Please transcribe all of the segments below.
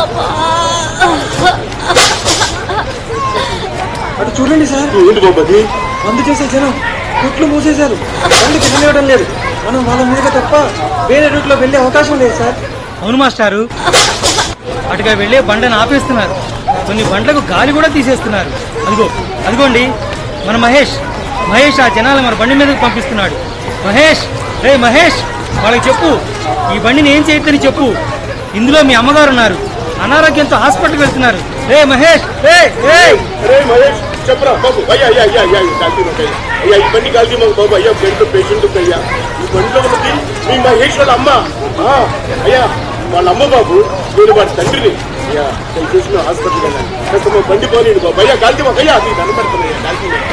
అటు చూడండి సార్ ఏంటి బాబు అది మందు చేసే జనం రూట్లు మూసేశారు బండికి వెళ్ళనివ్వడం లేదు మనం వాళ్ళ మీదుగా తప్ప వేరే రూట్లో వెళ్ళే అవకాశం లేదు సార్ అవును మాస్టారు అటుగా వెళ్ళే బండను ఆపేస్తున్నారు కొన్ని బండ్లకు గాలి కూడా తీసేస్తున్నారు అదిగో అదిగోండి మన మహేష్ మహేష్ ఆ జనాలు మన బండి మీదకి పంపిస్తున్నాడు మహేష్ రే మహేష్ వాళ్ళకి చెప్పు ఈ బండిని ఏం చేయొద్దని చెప్పు ఇందులో మీ అమ్మగారు ఉన్నారు అనారోగ్యంతో హాస్పిటల్కి వెళ్తున్నారు రే మహేష్ రే రే అరే మహేష్ చెప్పరా బాబు అయ్యా అయ్యా అయ్యా అయ్యా ఈ కాల్తీ మాకు అయ్యా అయ్యా ఈ బండి కాల్తీ మాకు బాబు అయ్యా ఫ్రెండ్ పేషెంట్ అయ్యా ఈ బండిలో ఉన్నది మీ మహేష్ వాళ్ళ అమ్మ ఆ, అయ్యా వాళ్ళ అమ్మ బాబు నేను వాడి తండ్రిని అయ్యా దయచేసి మేము హాస్పిటల్కి వెళ్ళాలి కాస్త మా బండి పోనీయండి బాబు అయ్యా కాల్తీ మాకు అయ్యా అది కనపడుతున్నాయ్యా కాల్తీ మాకు.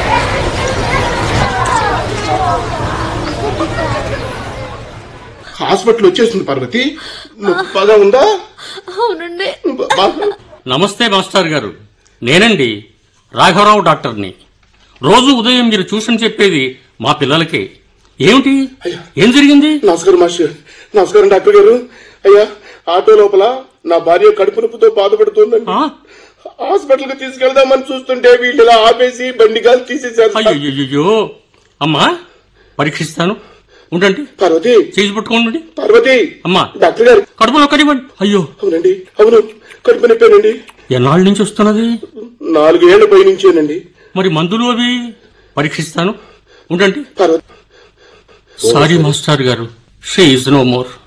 హాస్పిటల్ వచ్చేసింది పార్వతి నువ్వు బాగా ఉందా అవునండి బా- బాగా నమస్తే మాస్టర్ గారు నేనండి రాఘవరావు డాక్టర్ని రోజు ఉదయం మీరు ట్యూషన్ చెప్పేది మా పిల్లలకే ఏమిటి ఏం జరిగింది నమస్కారం మాస్టర్ నమస్కారం డాక్టర్ గారు అయ్యా ఆటో లోపల నా భార్య కడుపు నొప్పితో బాధపడుతుందండి ఆ? హాస్పిటల్ కి తీసుకెళ్దామని చూస్తుంటే వీళ్ళు ఇలా ఆపేసి బండి గాలి తీసేశారు అయ్యో అమ్మా పరీక్షిస్తాను ఉండండి పార్వతి చేసి పట్టుకోండి పార్వతి అమ్మా డాక్టర్ గారు కడుపులో కడివ్వండి అయ్యో అవునండి అవును కడుపు నొప్పేనండి ఎన్నాళ్ళ నుంచి వస్తున్నది నాలుగేళ్ల పై నుంచేనండి మరి మందులు అవి పరీక్షిస్తాను ఉండండి పార్వతి సారీ మాస్టర్ గారు షీ ఇస్ నో మోర్